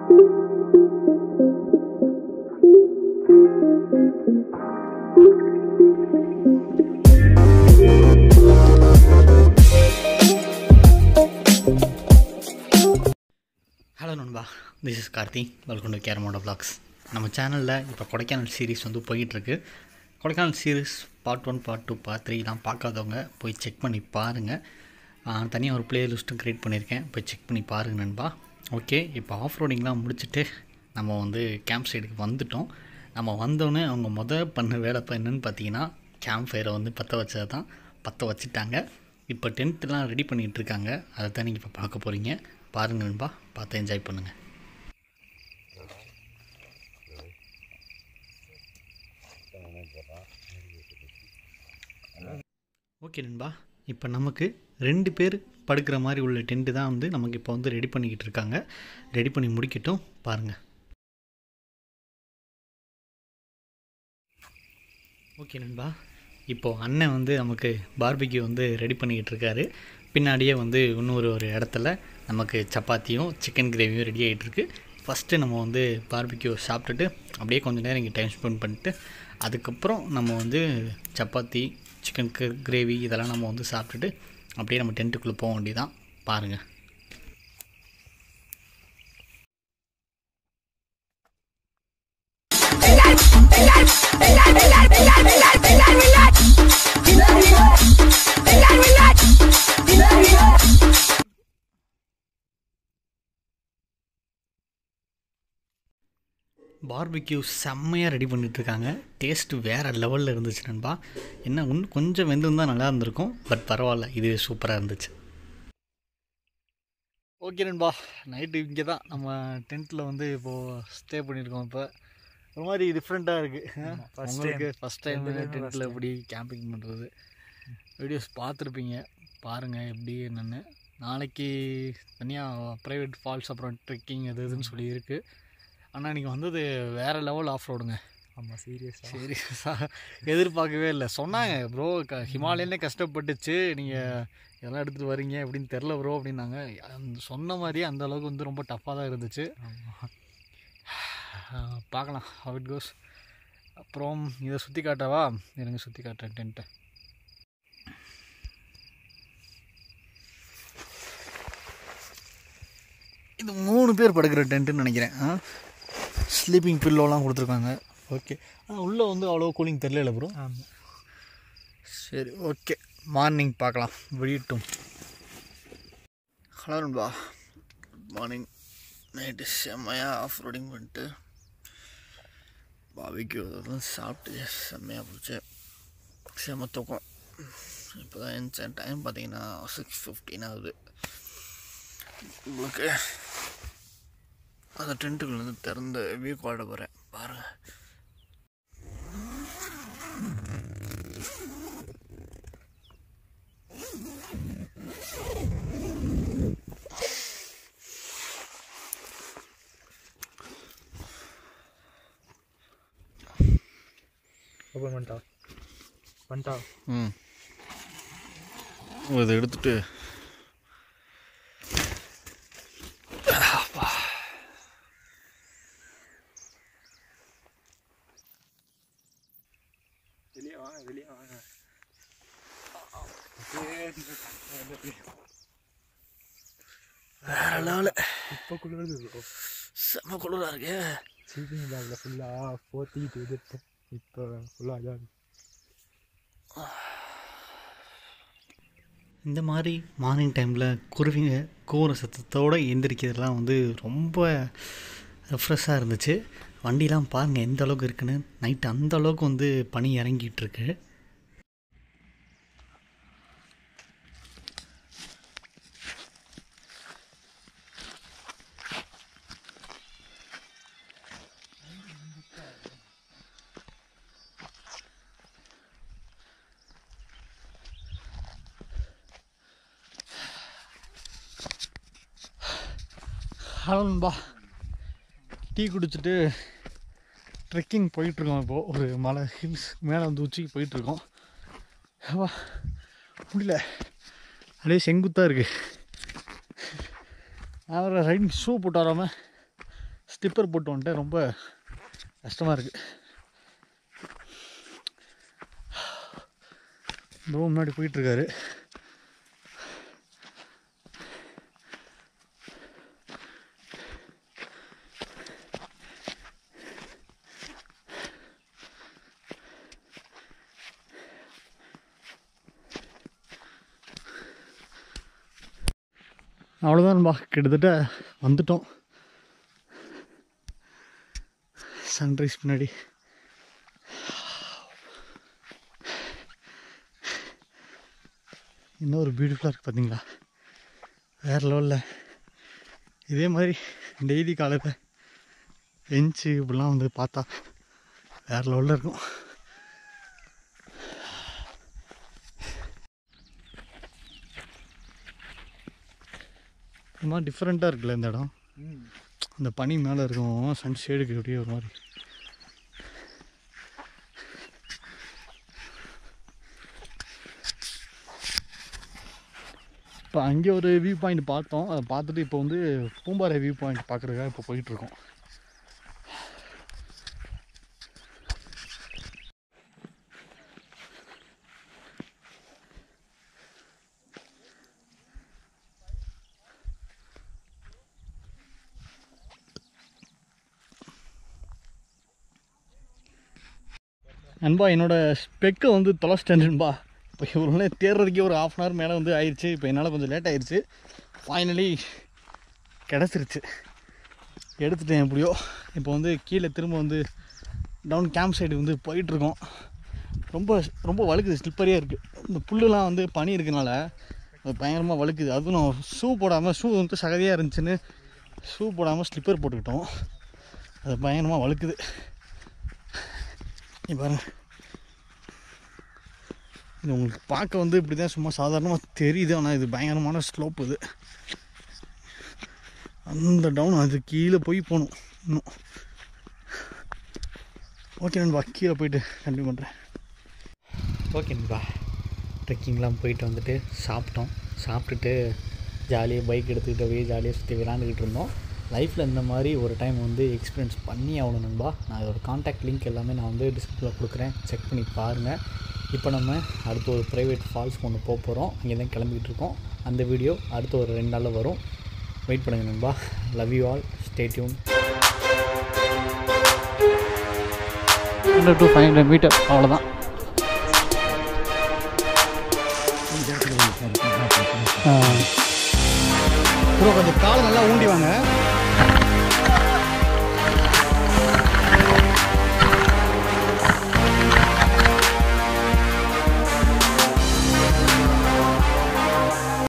Hello நண்பா this is Karthi welcome to கேரமோட vlogs நம்ம சேனலில் இப்போ கொடைக்கானல் சீரிஸ் வந்து போயிட்டுருக்கு Kodaikanal series part one part two part த்ரீலாம் பார்க்காதவங்க போய் செக் பண்ணி பாருங்கள் தனியாக ஒரு பிளேலிஸ்ட்டும் க்ரியேட் பண்ணியிருக்கேன் போய் செக் பண்ணி பாருங்க நண்பா ஓகே இப்போ ஆஃப் ரோடிங்லாம் முடிச்சுட்டு நம்ம வந்து கேம்ப் சைடுக்கு வந்துட்டோம் நம்ம வந்தோடனே அவங்க முத பண்ண வேலை இப்போ என்னென்னு பார்த்தீங்கன்னா கேம்ப் ஃபயரை வந்து பற்ற வச்சது தான் பற்ற வச்சுட்டாங்க இப்போ டென்ட்லாம் ரெடி பண்ணிகிட்டு இருக்காங்க அதை தான் நீங்கள் இப்போ பார்க்க போகிறீங்க பாருங்க நண்பா பார்த்து என்ஜாய் பண்ணுங்கள் ஓகே நண்பா இப்போ நமக்கு ரெண்டு பேர் படுக்கிற மாதிரி உள்ள டென்ட்டு தான் வந்து நமக்கு இப்போ வந்து ரெடி பண்ணிக்கிட்டு இருக்காங்க ரெடி பண்ணி முடிக்கட்டும் பாருங்கள் ஓகே நண்பா இப்போது அண்ணன் வந்து நமக்கு பார்பிக்யூ வந்து ரெடி பண்ணிக்கிட்டு இருக்காரு பின்னாடியே வந்து இன்னொரு ஒரு இடத்துல நமக்கு சப்பாத்தியும் சிக்கன் கிரேவியும் ரெடி ஆகிட்டுருக்கு ஃபஸ்ட்டு நம்ம வந்து பார்பிக்யூ சாப்பிட்டுட்டு அப்படியே கொஞ்சம் நேரம் இங்கே டைம் ஸ்பெண்ட் பண்ணிட்டு அதுக்கப்புறம் நம்ம வந்து சப்பாத்தி சிக்கன் கிரேவி இதெல்லாம் நம்ம வந்து சாப்பிட்டுட்டு அப்படியே நம்ம டென்ட்டுக்குள்ளே போக வேண்டியதான் பாருங்கள் பார்பிக்யூ செம்மையாக ரெடி பண்ணிகிட்ருக்காங்க டேஸ்ட்டு வேறு லெவலில் இருந்துச்சு நண்பா என்ன இன்னும் கொஞ்சம் வெந்திருந்தால் நல்லா இருந்திருக்கும் பட் பரவாயில்ல இது சூப்பராக இருந்துச்சு ஓகே நண்பா நைட்டு இங்கே தான் நம்ம டென்ட்டில் வந்து இப்போது ஸ்டே பண்ணியிருக்கோம் இப்போ ஒரு மாதிரி டிஃப்ரெண்ட்டாக இருக்குது first உங்களுக்கு ஃபஸ்ட் டைம் ரெண்டு பேரும் first டென்ட்டில் time. எப்படி கேம்பிங் பண்ணுறது வீடியோஸ் பார்த்துருப்பீங்க பாருங்கள் எப்படி என்னென்னு நாளைக்கு தனியாக ப்ரைவேட் ஃபால்ஸ் அப்புறம் ட்ரெக்கிங் அது இதுன்னு சொல்லி இருக்குது ஆனால் நீங்கள் வந்தது வேறு லெவல் ஆஃப் ரோடுங்க ஆமாம் சீரியஸாக சரி எதிர்பார்க்கவே இல்லை சொன்னாங்க ப்ரோ க ஹிமாலயனே கஷ்டப்பட்டுச்சு நீங்கள் இதெல்லாம் எடுத்துகிட்டு வரீங்க எப்படின்னு தெரில ப்ரோ அப்படின்னாங்க அந்த சொன்ன மாதிரியே அந்த அளவுக்கு வந்து ரொம்ப டஃப்பாக தான் இருந்துச்சு ஆமாம் ஆஹ் பார்க்கலாம் how it goes அப்புறம் இதை சுற்றி காட்டவா எனக்கு சுற்றி காட்டுறேன் டென்ட்டை இது மூணு பேர் படுக்கிற டென்ட்டுன்னு நினைக்கிறேன் ஆ ஸ்லீப்பிங் பில்லோலாம் கொடுத்துருக்காங்க ஓகே ஆனால் உள்ளே வந்து அவ்வளோ கூலிங் தெரியல ப்ரோ ஆமாம் சரி ஓகே மார்னிங் பார்க்கலாம் விடியட்டும் ஹலோ நண்பா குட் மார்னிங் நைட்டு செம்மையாக ஆஃப் ரோடிங் பண்ணிட்டு பாபிக்கு இதெல்லாம் சாப்பிட்டு செம்மையாக போச்சு செம்ம தூக்கம் இப்போ தான் எந்த டைம் பார்த்தீங்கன்னா சிக்ஸ் ஃபிஃப்டின் ஆகுது உங்களுக்கு அந்த டென்ட்டுக்குள்ளேருந்து திறந்த வியூ காட்ட போகிறேன் பாருங்கள் ஓப்பன் பண்ணிட்டா பண்ணிட்டா ம் இதை எடுத்துட்டு வெளியே வாங்க வெளியே வாங்க வேற லெவலு இப்போ குளிருது ப்ரோ செம்ம குளிராக இருக்கு ஸ்லீப்பிங் பேக்கில் ஃபுல்லாக போத்திக்கிட்டு எதிர்த்து இப்போ ஃபுல்லாக இதாக இருக்கு இந்த மாதிரி மார்னிங் டைமில் குருவிங்க கூற சத்தத்தோடு எந்திரிக்கிறதுலாம் வந்து ரொம்ப ரெஃப்ரெஷ்ஷாக இருந்துச்சு வண்டிலாம் பாருங்கள் எந்த அளவுக்கு இருக்குன்னு நைட் அந்த அளவுக்கு வந்து பனி இறங்கிட்டு இருக்கு ஹலோன்பா டீ குடிச்சிட்டு ட்ரெக்கிங் போயிட்டுருக்கோம் இப்போது ஒரு மலை ஹில்ஸ் மேலே வந்து உச்சிக்கு போயிட்டுருக்கோம் வா முடியல அப்படியே செங்குத்தாக இருக்குது அவரை ரைடிங் ஷூ போட்டு வராமல் ஸ்லிப்பர் போட்டு வந்துட்டு ரொம்ப கஷ்டமாக இருக்குது ரொம்ப முன்னாடி போயிட்டுருக்காரு அவ்வளோதான்பா கிட்டத்தட்ட வந்துட்டோம் சன்ரைஸ் பின்னாடி இன்னும் ஒரு பியூட்டிஃபுல்லாக இருக்குது பார்த்தீங்களா வேறு லெவலில் இதே மாதிரி டெய்லி காலையில் எஞ்சி இப்படிலாம் வந்து பார்த்தா வேறு லெவலில் இருக்கும் ஒரு மாதிரி டிஃப்ரெண்ட்டாக இருக்குல்ல இந்த இடம் அந்த பனி மேலே இருக்கும் சன் ஷேடுக்கு அப்படியே ஒரு மாதிரி இப்போ அங்கே ஒரு வியூ பாயிண்ட் பார்த்தோம் அதை பார்த்துட்டு இப்போ வந்து பூம்பாறை வியூ பாயிண்ட் பார்க்குறதுக்காக இப்போ போயிட்டுருக்கோம் நண்பா என்னோட ஸ்பெக்கை வந்து தொலைச்சிட்டேன்பா இப்போ இவ்வளோ தேடுறதுக்கே ஒரு ஆஃப் அன் ஹவர் மேலே வந்து ஆயிடுச்சு இப்போ என்னால் கொஞ்சம் லேட் ஆயிடுச்சு ஃபைனலி கிடச்சிருச்சு எடுத்துட்டேன் எப்படியோ இப்போ வந்து கீழே திரும்ப வந்து டவுன் கேம்ப் சைடு வந்து போயிட்டுருக்கோம் ரொம்ப ரொம்ப வழுக்குது ஸ்லிப்பரியாக இருக்குது இந்த புல்லுலாம் வந்து பனி இருக்கனால அது பயங்கரமாக வழுக்குது அதுவும் நான் ஷூ போடாமல் ஷூ வந்து சகதியாக இருந்துச்சுன்னு ஷூ போடாமல் ஸ்லிப்பர் போட்டுக்கிட்டோம் அது பயங்கரமாக வழுக்குது நீ பாருங்க இது உங்களுக்கு பார்க்க வந்து இப்படி தான் சும்மா சாதாரணமாக தெரியுது ஆனால் இது பயங்கரமான ஸ்லோப் இது அந்த டவுன் அது கீழே போய் போகணும் இன்னும் ஓகே நண்பா கீழே போயிட்டு கண்டினியூ பண்ணுறேன் ஓகே நண்பா ட்ரெக்கிங்லாம் போயிட்டு வந்துட்டு சாப்பிட்டோம் சாப்பிட்டுட்டு ஜாலியாக பைக் எடுத்துக்கிட்டு அப்படியே ஜாலியாக சுற்றி விளாண்டுக்கிட்டு இருந்தோம் லைஃப்பில் இந்த மாதிரி ஒரு டைம் வந்து எக்ஸ்பீரியன்ஸ் பண்ணி ஆகணும் நண்பா நான் இதோட காண்டாக்ட் லிங்க் எல்லாமே நான் வந்து டிஸ்கிரிப்ஷனில் கொடுக்குறேன் செக் பண்ணி பாருங்கள் இப்போ நம்ம அடுத்து ஒரு ப்ரைவேட் ஃபால்ஸ் ஒன்று போக போகிறோம் அங்கே தான் கிளம்பிக்கிட்டு இருக்கோம் அந்த வீடியோ அடுத்து ஒரு ரெண்டு நாளில் வரும் வெயிட் பண்ணுங்கள் நண்பா love you all stay tune hundred to five hundred metre அவ்வளோதான் ப்ரோ கொஞ்சம் கால் நல்லா ஊண்டி வாங்க